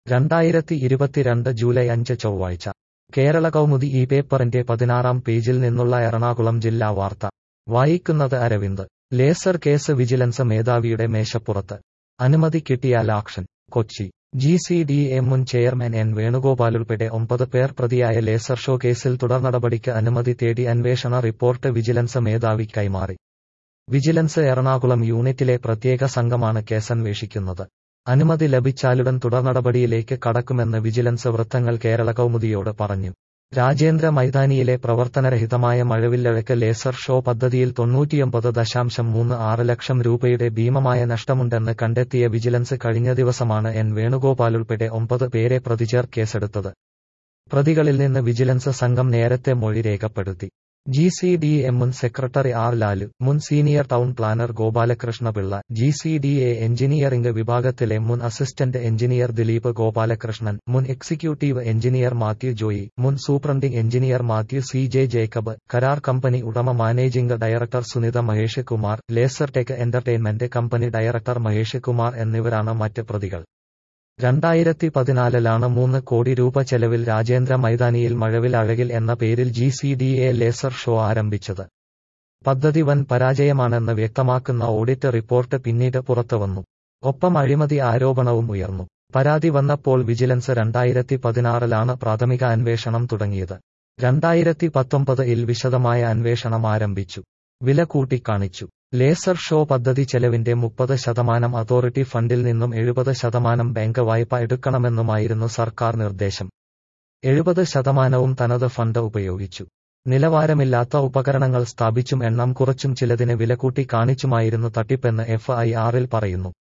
രണ്ടായിരത്തി ഇരുപത്തിരണ്ട് ജൂലൈ അഞ്ച് ചൊവ്വാഴ്ച കേരള കൗമുദി ഈ പേപ്പറിന്റെ പതിനാറാം പേജിൽ നിന്നുള്ള എറണാകുളം ജില്ലാ വാർത്ത വായിക്കുന്നത് അരവിന്ദ് ലേസർ കേസ് വിജിലൻസ് മേധാവിയുടെ മേശപ്പുറത്ത് അനുമതി കിട്ടിയാൽ action Kochi G C D A മുൻ ചെയർമാൻ എൻ വേണുഗോപാൽ ഉൾപ്പെടെ ഒമ്പത് പേർ പ്രതിയായ ലേസർ ഷോ കേസിൽ തുടർനടപടിക്ക് അനുമതി തേടി അന്വേഷണ റിപ്പോർട്ട് വിജിലൻസ് മേധാവി കൈമാറി വിജിലൻസ് എറണാകുളം യൂണിറ്റിലെ പ്രത്യേക സംഘമാണ് കേസന്വേഷിക്കുന്നത് അനുമതി ലഭിച്ചാലുടൻ തുടർനടപടിയിലേക്ക് കടക്കുമെന്ന് വിജിലൻസ് വൃത്തങ്ങൾ കേരള കൗമുദിയോട് പറഞ്ഞു രാജേന്ദ്ര മൈതാനിയിലെ പ്രവർത്തനരഹിതമായ മഴവില്ലഴക്ക് ലേസർ ഷോ പദ്ധതിയിൽ തൊണ്ണൂറ്റിയൊമ്പത് ദശാംശം മൂന്ന് ആറ് ലക്ഷം രൂപയുടെ ഭീമമായ നഷ്ടമുണ്ടെന്ന് കണ്ടെത്തിയ വിജിലൻസ് കഴിഞ്ഞ ദിവസമാണ് എൻ വേണുഗോപാൽ ഉൾപ്പെടെ ഒമ്പത് പേരെ പ്രതിചേർ കേസെടുത്തത് പ്രതികളിൽ നിന്ന് വിജിലൻസ് സംഘം നേരത്തെ മൊഴി രേഖപ്പെടുത്തി ജി സി ഡി എ മുൻ സെക്രട്ടറി ആർ ലാലു മുൻ senior town planner Gopalakrishna Pillai G C D A engineering വിഭാഗത്തിലെ മുൻ അസിസ്റ്റന്റ് എഞ്ചിനീയർ ദിലീപ് ഗോപാലകൃഷ്ണൻ മുൻ എക്സിക്യൂട്ടീവ് എഞ്ചിനീയർ മാത്യു ജോയി മുൻ superintending engineer Mathew C J Jacob കരാർ കമ്പനി ഉടമ managing director Sunitha Mahesh Kumar laser tech entertainment company director Mahesh Kumar എന്നിവരാണ് മറ്റ് പ്രതികൾ രണ്ടായിരത്തി പതിനാലിലാണ് മൂന്ന് കോടി രൂപ ചെലവിൽ രാജേന്ദ്ര മൈതാനിയിൽ മഴവിൽ അഴകിൽ എന്ന പേരിൽ G C D A laser show ആരംഭിച്ചത് പദ്ധതി വൻ പരാജയമാണെന്ന് വ്യക്തമാക്കുന്ന ഓഡിറ്റ് റിപ്പോർട്ട് പിന്നീട് പുറത്തുവന്നു ഒപ്പം അഴിമതി ആരോപണവും ഉയർന്നു പരാതി വന്നപ്പോൾ വിജിലൻസ് രണ്ടായിരത്തി പതിനാറിലാണ് പ്രാഥമിക അന്വേഷണം തുടങ്ങിയത് രണ്ടായിരത്തി പത്തൊമ്പതിൽ വിശദമായ അന്വേഷണം ആരംഭിച്ചു വില കൂട്ടിക്കാണിച്ചു ലേസർ ഷോ പദ്ധതി ചെലവിന്റെ മുപ്പത് ശതമാനം അതോറിറ്റി ഫണ്ടിൽ നിന്നും എഴുപത് ശതമാനം ബാങ്ക് വായ്പ എടുക്കണമെന്നുമായിരുന്നു സർക്കാർ നിർദ്ദേശം എഴുപത് ശതമാനവും തനത് ഫണ്ട് ഉപയോഗിച്ചു നിലവാരമില്ലാത്ത ഉപകരണങ്ങൾ സ്ഥാപിച്ചും എണ്ണം കുറച്ചും ചിലതിന് വില കൂട്ടി കാണിച്ചുമായിരുന്നു തട്ടിപ്പെന്ന് എഫ് ഐ ആറിൽ പറയുന്നു